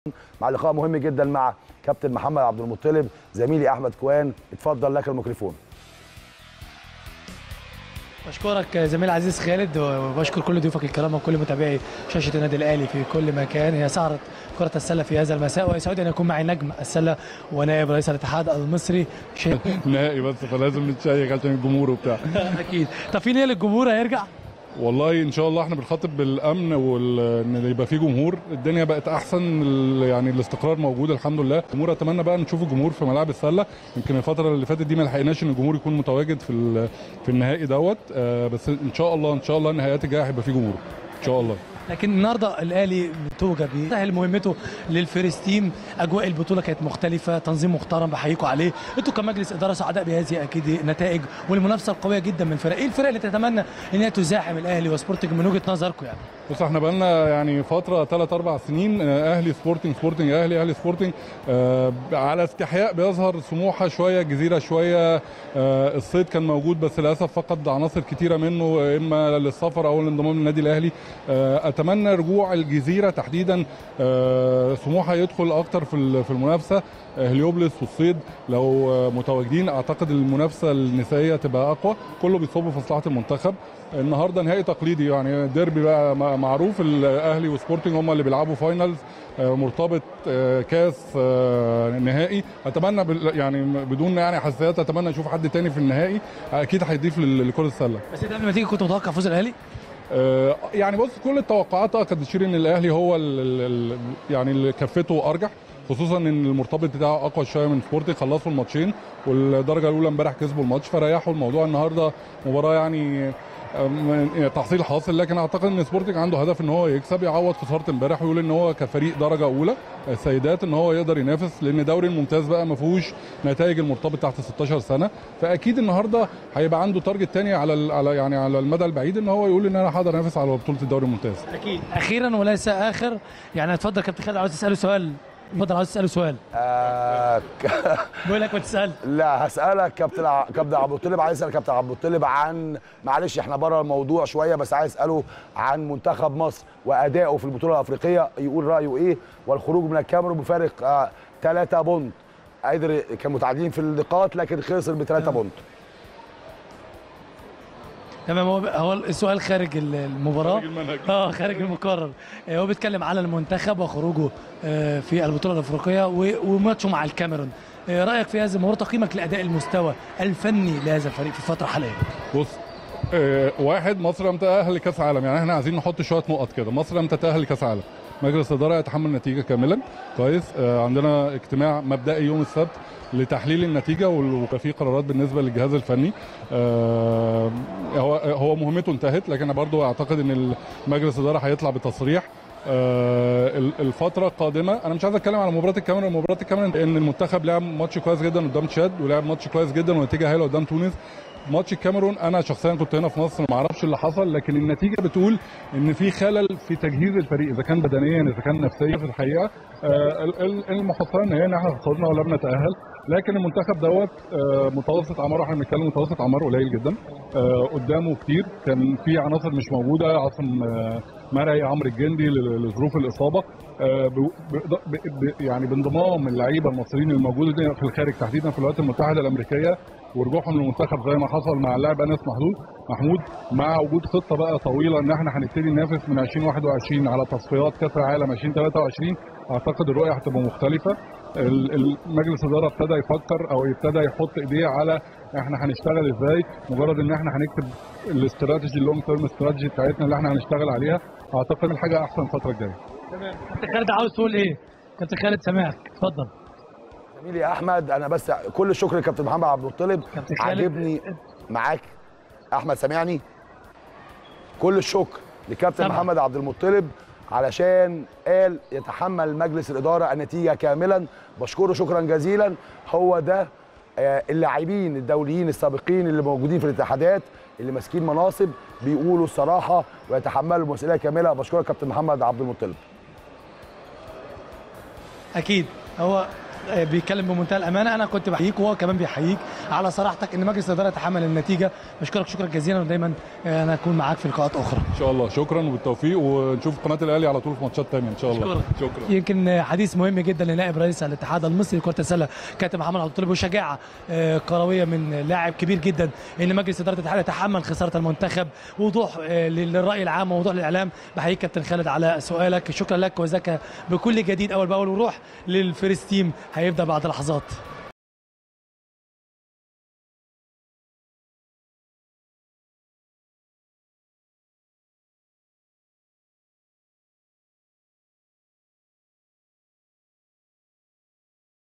مع لقاء مهم جدا مع كابتن محمد عبد المطلب زميلي احمد كوان اتفضل لك الميكروفون بشكرك زميل عزيز خالد وبشكر كل ضيوفك الكرام وكل متابعي شاشه النادي الاهلي في كل مكان هي سهره كره السله في هذا المساء ويسعدني ان يكون معي نجم السله ونائب رئيس الاتحاد المصري شيء نهائي بس فلازم نتشيك عشان الجمهور وبتاع اكيد طب في نيه للجمهور هيرجع والله ان شاء الله احنا بنخاطب بالامن وان يبقى في جمهور الدنيا بقت احسن ال- يعني الاستقرار موجود الحمد لله الجمهور اتمنى بقى نشوف الجمهور في ملاعب السله يمكن الفتره اللي فاتت دي ما لحقناش ان الجمهور يكون متواجد في ال- في النهائي دوت آه، بس ان شاء الله ان شاء الله النهائيات الجايه هيبقى في جمهور ان شاء الله لكن النهارده الاهلي توجه بيسهل مهمته للفيرست تيم اجواء البطوله كانت مختلفه تنظيم محترم بحييكم عليه انتوا كمجلس اداره سعداء بهذه اكيد النتائج والمنافسه القويه جدا من الفرق ايه الفرق اللي تتمنى ان هي تزاحم الاهلي وسبورتنج من وجهه نظركم يعني بص احنا بقالنا يعني فتره ثلاث اربع سنين آه، اهلي سبورتنج سبورتنج اهلي اهلي سبورتنج آه، على استحياء بيظهر سموحه شويه جزيره شويه آه، الصيد كان موجود بس للاسف فقد عناصر كتيره منه اما للسفر او الانضمام للنادي الاهلي آه، اتمنى رجوع الجزيره تحديدا آه، سموحه يدخل اكتر في ال- في المنافسه آه، هليوبلس والصيد لو آه، متواجدين اعتقد المنافسه النسائيه تبقى اقوى كله بيصب في مصلحه المنتخب النهارده نهائي تقليدي يعني ديربي بقى م- معروف الاهلي وسبورتنج هم اللي بيلعبوا فاينلز آه، مرتبط آه، كاس آه، نهائي اتمنى بال- يعني بدون يعني حساسيات اتمنى اشوف حد تاني في النهائي اكيد هيضيف لل- لكره السله بس انت قبل ما تيجي كنت متوقع فوز الاهلي آه، يعني بص كل التوقعات اه كانت تشير ان الاهلي هو ال ال يعني اللي كفته ارجح خصوصا ان المرتبط بتاعه اقوى شويه من سبورتنج خلصوا الماتشين والدرجه الاولى امبارح كسبوا الماتش فريحوا الموضوع النهارده مباراه يعني آم، تحصيل حاصل لكن اعتقد ان سبورتنج عنده هدف ان هو يكسب يعوض خساره امبارح ويقول ان هو كفريق درجه اولى السيدات ان هو يقدر ينافس لان دوري الممتاز بقى ما فيهوش نتائج المرتبط تحت 16 سنه فاكيد النهارده هيبقى عنده تارجت تاني على ال- على يعني على المدى البعيد ان هو يقول ان انا هقدر انافس على بطوله الدوري الممتاز اكيد اخيرا وليس اخر يعني اتفضل كابتن خالد عاوز تساله سؤال اتفضل عاوز تساله سؤال آه ك- بقول لك ما تسال لا هسالك كابتن ع- كابتن عبد المطلب عايز اسال كابتن عبد المطلب عن معلش احنا بره الموضوع شويه بس عايز اساله عن منتخب مصر وادائه في البطوله الافريقيه يقول رايه ايه والخروج من الكاميرون بفارق 3 بونت قدر كان متعادلين في النقاط لكن خسر ب 3 بونت تمام هو هو السؤال خارج ال- المباراه خارج المنهج. اه خارج المقرر آه، هو بيتكلم على المنتخب وخروجه آه، في البطوله الافريقيه و- وماتشه مع الكاميرون آه، رايك في هذه المباراه تقييمك لاداء المستوى الفني لهذا الفريق في الفتره الحاليه بص آه، واحد مصر لم تتاهل لكاس عالم يعني احنا عايزين نحط شويه نقط كده مصر لم تتاهل لكاس عالم مجلس الاداره يتحمل النتيجه كاملا كويس آه، عندنا اجتماع مبدئي يوم السبت لتحليل النتيجه ويبقى في قرارات بالنسبه للجهاز الفني آه، هو هو مهمته انتهت لكن برضو اعتقد ان مجلس الاداره هيطلع بتصريح آه، ال- الفتره القادمه انا مش عايز اتكلم على مباراه الكاميرون مباراه الكاميرون ان المنتخب لعب ماتش كويس جدا قدام تشاد ولعب ماتش كويس جدا ونتيجه هايله قدام تونس ماتش الكاميرون انا شخصيا كنت هنا في مصر ما اعرفش اللي حصل لكن النتيجه بتقول ان في خلل في تجهيز الفريق اذا كان بدنيا اذا كان نفسيا في الحقيقه آه، ال- ال- المحصله ان هي ان احنا خسرنا ولم نتاهل لكن المنتخب دوت آه، متوسط اعماره احنا بنتكلم متوسط اعماره قليل جدا آه، قدامه كتير كان في عناصر مش موجوده عاصم آه، مرعي عمرو الجندي ل- لظروف الاصابه آه، ب- ب- ب- يعني بانضمام اللعيبه المصريين الموجودين في الخارج تحديدا في الولايات المتحده الامريكيه ورجوعهم للمنتخب زي ما حصل مع اللاعب انس محمود محمود مع وجود خطه بقى طويله ان احنا هنبتدي ننافس من 2021 على تصفيات كاس العالم 2023 اعتقد الرؤيه هتبقى مختلفه ال- ال- مجلس الاداره ابتدى يفكر او ابتدى يحط ايديه على احنا هنشتغل ازاي مجرد ان احنا هنكتب الاستراتيجي اللونج تيرم استراتيجي بتاعتنا اللي احنا هنشتغل عليها اعتقد الحاجه احسن الفتره الجايه تمام كابتن خالد عاوز تقول ايه كابتن خالد سامعك اتفضل زميلي احمد انا بس كل الشكر لكابتن محمد عبد المطلب كابتن خالد. عاجبني معاك احمد سامعني كل الشكر لكابتن سامعك. محمد عبد المطلب علشان قال يتحمل مجلس الاداره النتيجه كاملا بشكره شكرا جزيلا هو ده آه، اللاعبين الدوليين السابقين اللي موجودين في الاتحادات اللي ماسكين مناصب بيقولوا الصراحه ويتحملوا المسؤوليه كامله بشكرك كابتن محمد عبد المطلب اكيد هو آه، بيتكلم بمنتهى الامانه انا كنت بحييك وهو كمان بيحييك على صراحتك ان مجلس الاداره يتحمل النتيجه بشكرك شكرا جزيلا ودايما آه، انا اكون معاك في لقاءات اخرى ان شاء الله شكرا وبالتوفيق ونشوف قناه الاهلي على طول في ماتشات تانية ان شاء الله شكراً. شكرا يمكن حديث مهم جدا لنائب رئيس الاتحاد المصري لكره السله كابتن محمد عبد الطالب وشجاعه آه، كرويه من لاعب كبير جدا ان مجلس اداره الاتحاد يتحمل خساره المنتخب وضوح آه، للراي العام ووضوح للاعلام بحييك كابتن خالد على سؤالك شكرا لك وذاك بكل جديد اول باول وروح للفيرست تيم هيبدا بعد لحظات